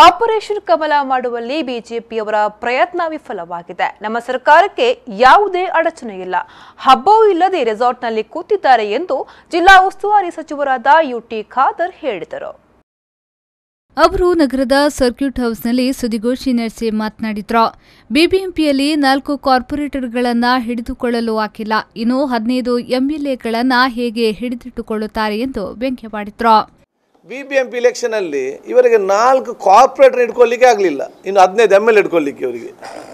operation ಕಮಲ ಮಾಡುವಲ್ಲಿ ಬಿಜೆಪಿಯವರ ಪ್ರಯತ್ನ ವಿಫಲವಾಗಿದೆ ನಮ್ಮ ಸರ್ಕಾರಕ್ಕೆ ಯಾವುದೇ ಅಡಚಣೆ ಇಲ್ಲ ಹಬ್ಬವೂ ಇಲ್ಲದೆ ರೆಸಾರ್ಟ್ನಲ್ಲಿ ಕೂತಿದ್ದಾರೆ ಎಂದು ಜಿಲ್ಲಾ ಉಸ್ತುವಾರಿ ಸಚಿವರಾದ ಯುಟಿ ಖಾದರ್ ಹೇಳಿದರು ಅವರು ನಗರದ ಸರ್ಕ್ಯೂಟ್ ಹೌಸ್ನಲ್ಲಿ ಸುದ್ದಿಗೋಷ್ಠಿ ನಡೆಸಿ ಮಾತನಾಡಿದ್ರು ಬಿಬಿಎಂಪಿಯಲ್ಲಿ ನಾಲ್ಕು ಕಾರ್ಪೊರೇಟರ್ಗಳನ್ನ ಹಿಡಿದುಕೊಳ್ಳಲು ಆಗಿಲ್ಲ ಇನ್ನು ಹದಿನೈದು ಎಂಎಲ್ಎಗಳನ್ನ ಹೇಗೆ ಹಿಡಿದಿಟ್ಟುಕೊಳ್ಳುತ್ತಾರೆ ಎಂದು ವ್ಯಂಗ್ಯವಾಡಿದ್ರು ಬಿ ಬಿ ಎಂ ಪಿ ಇಲೆಕ್ಷನಲ್ಲಿ ಇವರಿಗೆ ನಾಲ್ಕು ಕಾರ್ಪೊರೇಟರ್ ಇಟ್ಕೊಳ್ಳಿಕ್ಕೆ ಆಗಲಿಲ್ಲ ಇನ್ನು ಹದಿನೈದು ಎಮ್ ಎಲ್ ಇಟ್ಕೊಳ್ಳಿಕ್ಕೆ ಇವರಿಗೆ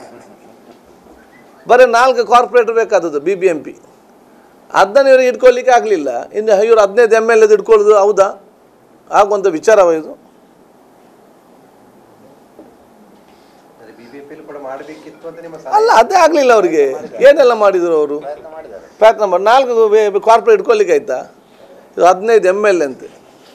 ಬರೀ ನಾಲ್ಕು ಕಾರ್ಪೊರೇಟರ್ ಬೇಕಾದದ್ದು ಬಿ ಬಿ ಎಂ ಪಿ ಅದನ್ನು ಇವರಿಗೆ ಇಟ್ಕೊಳ್ಳಿಕ್ಕೆ ಆಗಲಿಲ್ಲ ಇನ್ನು ಇವರು ಹದಿನೈದು ಎಮ್ ಎಲ್ ಇಟ್ಕೊಳ್ಳೋದು ಹೌದಾ ಆಗುವಂಥ ವಿಚಾರವ ಇದು ಬಿಬಿಎಂಪಿಲಿ ಕೂಡ ಮಾಡಬೇಕಿತ್ತು ಅಂತ ನಿಮ್ಮ ಅಲ್ಲ ಅದೇ ಆಗಲಿಲ್ಲ ಅವರಿಗೆ ಏನೆಲ್ಲ ಮಾಡಿದರು ಅವರು ಪ್ರಯತ್ನ ಮಾಡಿ ನಾಲ್ಕು ಕಾರ್ಪೊರೇಟ್ ಇಟ್ಕೊಳ್ಳಿಕ್ಕೆ ಆಯ್ತಾ ಇದು ಹದಿನೈದು ಎಮ್ ಎಲ್ ಅಂತೆ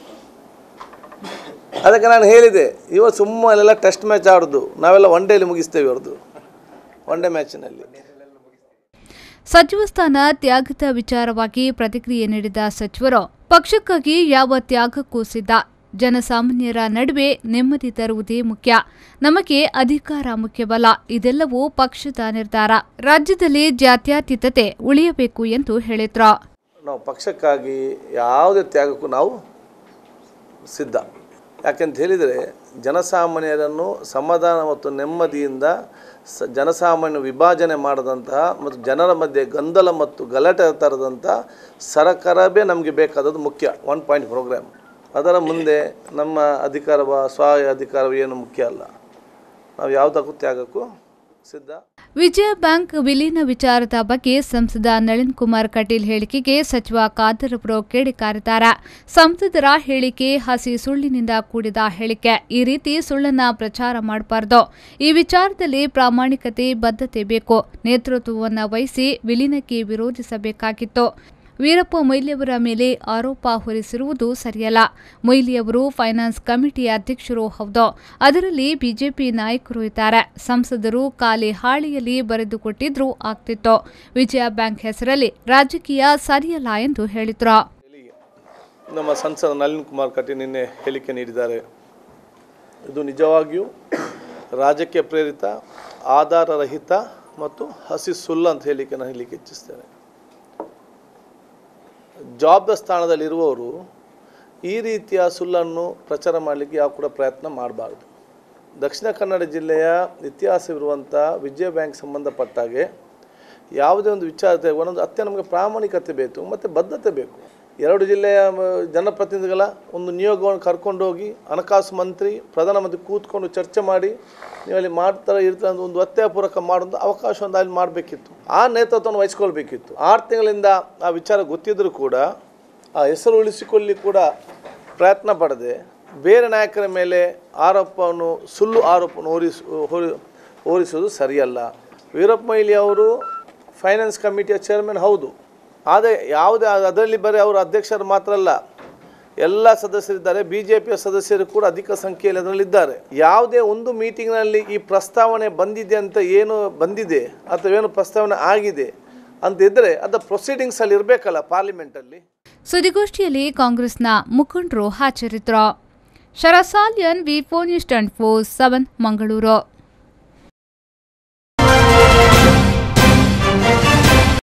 ಅದಕ್ಕೆ ನಾನು ಹೇಳಿದೆ ಇವ ಸುಮ್ಮನೆಲ್ಲ ಟೆಸ್ಟ್ ಮ್ಯಾಚ್ ಆಡೋದು ನಾವೆಲ್ಲ ಒನ್ ಡೇಲಿ ಮುಗಿಸ್ತೇವೆ ಅವ್ರದ್ದು ಒನ್ ಡೇ ಮ್ಯಾಚಿನಲ್ಲಿ ಸಚಿವ ಸ್ಥಾನ ತ್ಯಾಗದ ವಿಚಾರವಾಗಿ ಪ್ರತಿಕ್ರಿಯೆ ನೀಡಿದ ಸಚಿವರು ಪಕ್ಷಕ್ಕಾಗಿ ಯಾವ ತ್ಯಾಗಕ್ಕೂ ಸಿದ್ಧ ಜನಸಾಮಾನ್ಯರ ನಡುವೆ ನೆಮ್ಮದಿ ತರುವುದೇ ಮುಖ್ಯ ನಮಗೆ ಅಧಿಕಾರ ಮುಖ್ಯವಲ್ಲ ಇದೆಲ್ಲವೂ ಪಕ್ಷದ ನಿರ್ಧಾರ ರಾಜ್ಯದಲ್ಲಿ ಜಾತ್ಯತೀತತೆ ಉಳಿಯಬೇಕು ಎಂದು ಹೇಳಿದ್ರು ನಾವು ಪಕ್ಷಕ್ಕಾಗಿ ಯಾವುದೇ ತ್ಯಾಗಕ್ಕೂ ನಾವು ಸಿದ್ಧ ಯಾಕೆಂತ ಹೇಳಿದರೆ ಜನಸಾಮಾನ್ಯರನ್ನು ಸಮಾಧಾನ ಮತ್ತು ನೆಮ್ಮದಿಯಿಂದ ಸ ಜನಸಾಮಾನ್ಯ ವಿಭಾಜನೆ ಮಾಡದಂತಹ ಮತ್ತು ಜನರ ಮಧ್ಯೆ ಗೊಂದಲ ಮತ್ತು ಗಲಾಟೆ ತರದಂಥ ಸರ್ಕಾರವೇ ನಮಗೆ ಬೇಕಾದದ್ದು ಮುಖ್ಯ ಒನ್ ಪಾಯಿಂಟ್ ಪ್ರೋಗ್ರಾಮ್ ಅದರ ಮುಂದೆ ನಮ್ಮ ಅಧಿಕಾರವ ಸ್ವ ಅಧಿಕಾರವ ಏನು ಮುಖ್ಯ ಅಲ್ಲ ನಾವು ಯಾವುದಕ್ಕೂ ತ್ಯಾಗಕ್ಕೂ ಸಿದ್ಧ ವಿಜಯ ಬ್ಯಾಂಕ್ ವಿಲೀನ ವಿಚಾರದ ಬಗ್ಗೆ ಸಂಸದ ನಳಿನ್ ಕುಮಾರ್ ಕಟೀಲ್ ಹೇಳಿಕೆಗೆ ಸಚಿವ ಖಾದರ್ ಅವರು ಕಿಡಿಕಾರಿದ್ದಾರೆ ಸಂಸದರ ಹೇಳಿಕೆ ಹಸಿ ಸುಳ್ಳಿನಿಂದ ಕೂಡಿದ ಹೇಳಿಕೆ ಈ ರೀತಿ ಸುಳ್ಳನ್ನ ಪ್ರಚಾರ ಮಾಡಬಾರದು ಈ ವಿಚಾರದಲ್ಲಿ ಪ್ರಾಮಾಣಿಕತೆ ಬದ್ಧತೆ ಬೇಕು ನೇತೃತ್ವವನ್ನು ವಹಿಸಿ ವಿಲೀನಕ್ಕೆ ವಿರೋಧಿಸಬೇಕಾಗಿತ್ತು ವೀರಪ್ಪ ಮೊಯ್ಲಿಯವರ ಮೇಲೆ ಆರೋಪ ಹೊರಿಸಿರುವುದು ಸರಿಯಲ್ಲ ಮೊಯ್ಲಿಯವರು ಫೈನಾನ್ಸ್ ಕಮಿಟಿ ಅಧ್ಯಕ್ಷರು ಹೌದು ಅದರಲ್ಲಿ ಬಿಜೆಪಿ ನಾಯಕರು ಇದ್ದಾರೆ ಸಂಸದರು ಖಾಲಿ ಹಾಳಿಯಲ್ಲಿ ಬರೆದುಕೊಟ್ಟಿದ್ರೂ ಆಗ್ತಿತ್ತು ವಿಜಯ ಬ್ಯಾಂಕ್ ಹೆಸರಲ್ಲಿ ರಾಜಕೀಯ ಸರಿಯಲ್ಲ ಎಂದು ಹೇಳಿದ್ರು ನಮ್ಮ ಸಂಸದ ನಳಿನ್ ಕುಮಾರ್ ಕಟೀಲ್ ನಿನ್ನೆ ಹೇಳಿಕೆ ನೀಡಿದ್ದಾರೆ ಇದು ನಿಜವಾಗಿಯೂ ರಾಜಕೀಯ ಪ್ರೇರಿತ ಆಧಾರರಹಿತ ಮತ್ತು ಹಸಿ ಸುಳ್ಳು ಅಂತ ಹೇಳಿಕೆ ನಾನು ಹೇಳಲಿಕ್ಕೆ ಇಚ್ಛಿಸ್ತೇನೆ ಜಾಬ್ದ ಸ್ಥಾನದಲ್ಲಿರುವವರು ಈ ರೀತಿಯ ಸುಳ್ಳನ್ನು ಪ್ರಚಾರ ಮಾಡಲಿಕ್ಕೆ ಯಾವ ಕೂಡ ಪ್ರಯತ್ನ ಮಾಡಬಾರ್ದು ದಕ್ಷಿಣ ಕನ್ನಡ ಜಿಲ್ಲೆಯ ಇತಿಹಾಸವಿರುವಂಥ ವಿಜಯ ಬ್ಯಾಂಕ್ ಸಂಬಂಧಪಟ್ಟಾಗೆ ಯಾವುದೇ ಒಂದು ವಿಚಾರ ಒಂದೊಂದು ಅತ್ಯ ನಮಗೆ ಪ್ರಾಮಾಣಿಕತೆ ಬೇಕು ಮತ್ತು ಬದ್ಧತೆ ಬೇಕು ಎರಡು ಜಿಲ್ಲೆಯ ಮ, ಜನಪ್ರತಿನಿಧಿಗಳ ಒಂದು ನಿಯೋಗವನ್ನು ಕರ್ಕೊಂಡು ಹೋಗಿ ಹಣಕಾಸು ಮಂತ್ರಿ ಪ್ರಧಾನಮಂತ್ರಿ ಕೂತ್ಕೊಂಡು ಚರ್ಚೆ ಮಾಡಿ ನೀವು ಅಲ್ಲಿ ಮಾಡ್ತಾರೆ ಇರ್ತಾರೆ ಅಂತ ಒಂದು ಒತ್ತಾಯಪೂರ್ವಕ ಮಾಡುವಂಥ ಅವಕಾಶವನ್ನು ಅಲ್ಲಿ ಮಾಡಬೇಕಿತ್ತು ಆ ನೇತೃತ್ವವನ್ನು ವಹಿಸ್ಕೊಳ್ಬೇಕಿತ್ತು ಆರು ತಿಂಗಳಿಂದ ಆ ವಿಚಾರ ಗೊತ್ತಿದ್ದರೂ ಕೂಡ ಆ ಹೆಸರು ಉಳಿಸಿಕೊಳ್ಳಿ ಕೂಡ ಪ್ರಯತ್ನ ಪಡದೆ ಬೇರೆ ನಾಯಕರ ಮೇಲೆ ಆರೋಪವನ್ನು ಸುಳ್ಳು ಆರೋಪವನ್ನು ಹೊರಿಸ್ ಹೊರಿ ಹೋರಿಸೋದು ಸರಿಯಲ್ಲ ವೀರಪ್ಪ ಮೊಯ್ಲಿ ಅವರು ಫೈನಾನ್ಸ್ ಕಮಿಟಿಯ ಚೇರ್ಮನ್ ಹೌದು ಆದರೆ ಯಾವುದೇ ಅದರಲ್ಲಿ ಬರೀ ಅವರು ಅಧ್ಯಕ್ಷರು ಮಾತ್ರ ಅಲ್ಲ ಎಲ್ಲ ಸದಸ್ಯರಿದ್ದಾರೆ ಬಿ ಜೆ ಪಿಯ ಸದಸ್ಯರು ಕೂಡ ಅಧಿಕ ಸಂಖ್ಯೆಯಲ್ಲಿ ಅದರಲ್ಲಿದ್ದಾರೆ ಯಾವುದೇ ಒಂದು ಮೀಟಿಂಗ್ನಲ್ಲಿ ಈ ಪ್ರಸ್ತಾವನೆ ಬಂದಿದೆ ಅಂತ ಏನು ಬಂದಿದೆ ಅಥವಾ ಏನು ಪ್ರಸ್ತಾವನೆ ಆಗಿದೆ ಅಂತ ಇದ್ದರೆ ಅದು ಪ್ರೊಸೀಡಿಂಗ್ಸಲ್ಲಿ ಇರಬೇಕಲ್ಲ ಪಾರ್ಲಿಮೆಂಟಲ್ಲಿ ಸುದ್ದಿಗೋಷ್ಠಿಯಲ್ಲಿ ಕಾಂಗ್ರೆಸ್ನ ಮುಖಂಡರು ಹಾಜರಿದ್ದರು Sharasalyan V four news twenty four seven Mangaluru